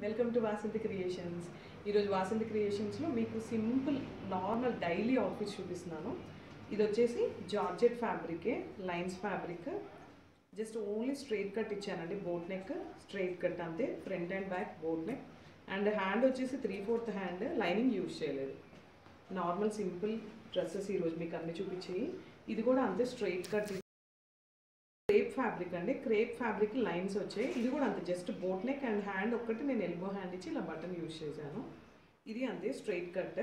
welcome to Vasanthi creations ఈరోజు వాసంతి క్రియేషన్స్లో మీకు simple normal daily outfit చూపిస్తున్నాను ఇది వచ్చేసి జార్జెట్ ఫ్యాబ్రికే lines fabric just only straight cut ఇచ్చానండి బోట్ నెక్ స్ట్రైట్ కట్ అంతే front and back boat neck and hand వచ్చేసి three fourth hand lining use చేయలేదు నార్మల్ సింపుల్ డ్రెస్సెస్ ఈరోజు మీకు అన్ని చూపించి ఇది కూడా అంతే స్ట్రైట్ కట్ క్రేప్ ఫ్యాబ్రిక్ అండి క్రేప్ ఫ్యాబ్రిక్ లైన్స్ వచ్చాయి ఇది కూడా అంతే just boat neck and hand ఒక్కటి నేను ఎల్బో హ్యాండ్ ఇచ్చి ఇలా బటన్ యూజ్ చేశాను ఇది అంతే స్ట్రైట్ కట్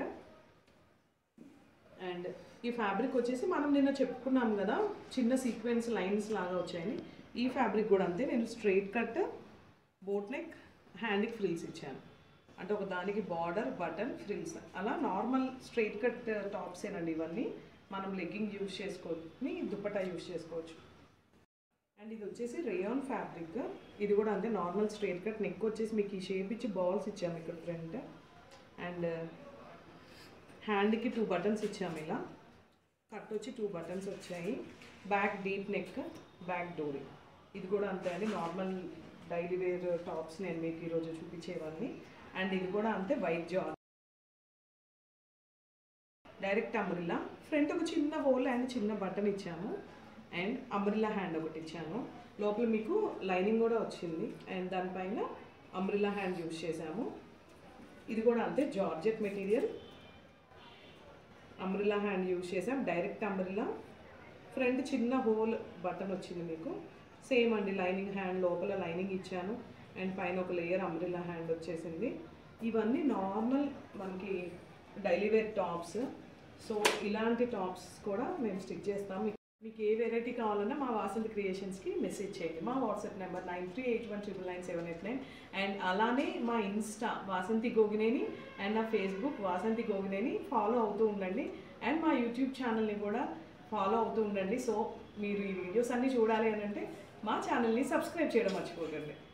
అండ్ ఈ ఫ్యాబ్రిక్ వచ్చేసి మనం నిన్న చెప్పుకున్నాం కదా చిన్న సీక్వెన్స్ లైన్స్ లాగా వచ్చాయని ఈ ఫ్యాబ్రిక్ కూడా అంతే నేను స్ట్రైట్ కట్ బోట్ నెక్ హ్యాండ్కి ఫ్రిల్స్ ఇచ్చాను అంటే ఒక దానికి బార్డర్ బటన్ ఫ్రిల్స్ అలా నార్మల్ స్ట్రైట్ కట్ టాప్స్ ఏనండి ఇవన్నీ మనం లెగ్గింగ్ యూజ్ చేసుకొని దుప్పటా యూజ్ చేసుకోవచ్చు అండ్ ఇది వచ్చేసి రేయాన్ ఫ్యాబ్రిక్ ఇది కూడా అంతే నార్మల్ స్ట్రైట్ కట్ నెక్ వచ్చేసి మీకు ఈ షేప్ ఇచ్చి బాల్స్ ఇచ్చాము ఇక్కడ ఫ్రంట్ అండ్ హ్యాండ్కి టూ బటన్స్ ఇచ్చాము ఇలా కట్ వచ్చి టూ బటన్స్ వచ్చాయి బ్యాక్ డీప్ నెక్ బ్యాక్ డోరీ ఇది కూడా అంతే అండి నార్మల్ డైలీ వేర్ టాప్స్ నేను మీకు ఈరోజు చూపించేవన్నీ అండ్ ఇది కూడా అంతే వైట్ జార్ డైరెక్ట్ అంబ్రిల్లా ఫ్రంట్ ఒక చిన్న హోల్ అండ్ చిన్న బటన్ ఇచ్చాము అండ్ అంబ్రిల్లా హ్యాండ్ ఒకటి ఇచ్చాను లోపల మీకు లైనింగ్ కూడా వచ్చింది అండ్ దానిపైన అంబ్రిల్లా హ్యాండ్ యూజ్ చేసాము ఇది కూడా అంతే georgette material umbrella hand use చేసాం డైరెక్ట్ అంబ్రిల్లా ఫ్రంట్ చిన్న హోల్ బటన్ వచ్చింది మీకు సేమ్ అండి లైనింగ్ హ్యాండ్ లోపల లైనింగ్ ఇచ్చాను అండ్ పైన ఒక లేయర్ అంబ్రిల్లా హ్యాండ్ వచ్చేసింది ఇవన్నీ నార్మల్ మనకి డైలీ వేర్ టాప్స్ సో ఇలాంటి టాప్స్ కూడా మేము స్టిచ్ చేస్తాం మీకు ఏ వెరైటీ కావాలన్నా మా వాసంతి క్రియేషన్స్కి మెసేజ్ చేయండి మా WhatsApp number nine three eight one triple nine seven eight nine and అలానే మా ఇన్స్టా వాసంతి గోగినేని అండ్ నా ఫేస్బుక్ వాసంతి గోగినేని ఫాలో అవుతూ ఉండండి అండ్ మా యూట్యూబ్ ఛానల్ని కూడా ఫాలో అవుతూ ఉండండి సో మీరు ఈ వీడియోస్ అన్నీ చూడాలి అని అంటే మా ఛానల్ని సబ్స్క్రైబ్ చేయడం మర్చిపోకండి